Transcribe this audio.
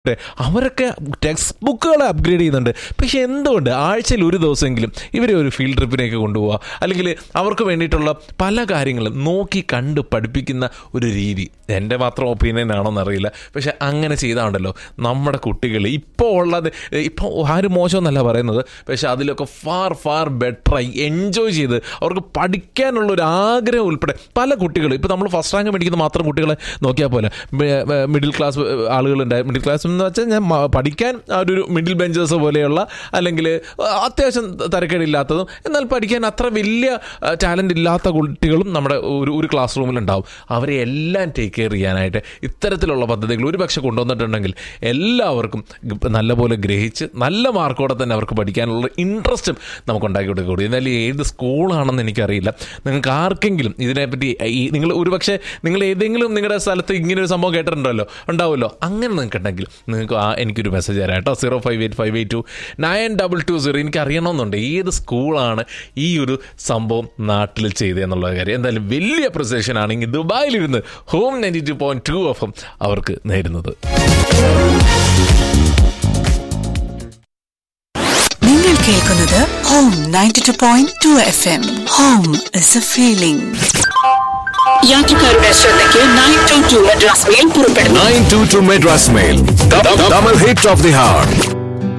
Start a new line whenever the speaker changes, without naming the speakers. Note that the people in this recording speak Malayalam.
അവരൊക്കെ ടെക്സ്റ്റ് ബുക്കുകൾ അപ്ഗ്രേഡ് ചെയ്യുന്നുണ്ട് പക്ഷെ എന്തുകൊണ്ട് ആഴ്ചയിൽ ഒരു ദിവസമെങ്കിലും ഇവരെ ഒരു ഫീൽഡ് ട്രിപ്പിനേക്ക് കൊണ്ടുപോവുക അല്ലെങ്കിൽ അവർക്ക് വേണ്ടിയിട്ടുള്ള പല കാര്യങ്ങളും നോക്കി കണ്ട് പഠിപ്പിക്കുന്ന ഒരു രീതി എൻ്റെ മാത്രം ഒപ്പീനിയൻ ആണോന്ന് അറിയില്ല പക്ഷെ അങ്ങനെ ചെയ്താണ്ടല്ലോ നമ്മുടെ കുട്ടികൾ ഇപ്പോൾ ഉള്ളത് ഇപ്പോൾ ആരും മോശമെന്നല്ല പറയുന്നത് പക്ഷെ അതിലൊക്കെ ഫാർ ഫാർ ബെറ്ററായി എൻജോയ് ചെയ്ത് അവർക്ക് പഠിക്കാനുള്ള ഒരു ആഗ്രഹം ഉൾപ്പെടെ പല കുട്ടികളും ഇപ്പോൾ നമ്മൾ ഫസ്റ്റ് റാങ്ക് മേടിക്കുന്ന മാത്രം കുട്ടികളെ നോക്കിയാൽ പോലെ മിഡിൽ ക്ലാസ് ആളുകളുണ്ട് മിഡിൽ ക്ലാസ് എന്ന് വെച്ചാൽ ഞാൻ മ- പഠിക്കാൻ ആ ഒരു മിഡിൽ ബെഞ്ചേഴ്സ് പോലെയുള്ള അല്ലെങ്കിൽ അത്യാവശ്യം തരക്കേടില്ലാത്തതും എന്നാൽ പഠിക്കാൻ അത്ര വലിയ ടാലൻ്റ് ഇല്ലാത്ത കുട്ടികളും നമ്മുടെ ഒരു ഒരു ക്ലാസ് റൂമിലുണ്ടാവും അവരെ എല്ലാം ടേക്ക് കെയർ ചെയ്യാനായിട്ട് ഇത്തരത്തിലുള്ള പദ്ധതികൾ ഒരു പക്ഷെ കൊണ്ടുവന്നിട്ടുണ്ടെങ്കിൽ എല്ലാവർക്കും ഗ- നല്ലപോലെ ഗ്രഹിച്ച് നല്ല മാർക്കോടെ തന്നെ അവർക്ക് പഠിക്കാനുള്ള ഇൻട്രസ്റ്റും നമുക്ക് ഉണ്ടാക്കി കൊടുക്കുക എന്നാൽ ഏത് സ്കൂളാണെന്ന് എനിക്കറിയില്ല നിങ്ങൾക്ക് ആർക്കെങ്കിലും ഇതിനെപ്പറ്റി ഈ നിങ്ങൾ ഒരുപക്ഷെ നിങ്ങൾ ഏതെങ്കിലും നിങ്ങളുടെ സ്ഥലത്ത് ഇങ്ങനെ ഒരു സംഭവം കേട്ടിട്ടുണ്ടല്ലോ ഉണ്ടാവുമല്ലോ അങ്ങനെ നിങ്ങൾക്ക് ഉണ്ടെങ്കിൽ നിങ്ങൾക്ക് ആ എനിക്കൊരു മെസ്സേജ് തരാം കേട്ടോ zero five eight five eight two nine double two zero എനിക്ക് അറിയണമെന്നുണ്ട് ഏത് സ്കൂളാണ് ഈ ഒരു സംഭവം നാട്ടിൽ ചെയ്തതെന്നുള്ള കാര്യം എന്തായാലും വലിയ പ്രൊസേഷൻ ആണെങ്കിൽ ദുബായിലിരുന്ന് Home ninety two point two F M അവർക്ക് നേരുന്നത്
നിങ്ങൾ കേൾക്കുന്നത് Home ninety two point two F M Home is a feeling യാത്രക്കാരുടെ ശ്രദ്ധയ്ക്ക് nine two two Madras Mail പുറപ്പെടുന്നു
Nine two two Madras Mail. Double hit of the heart.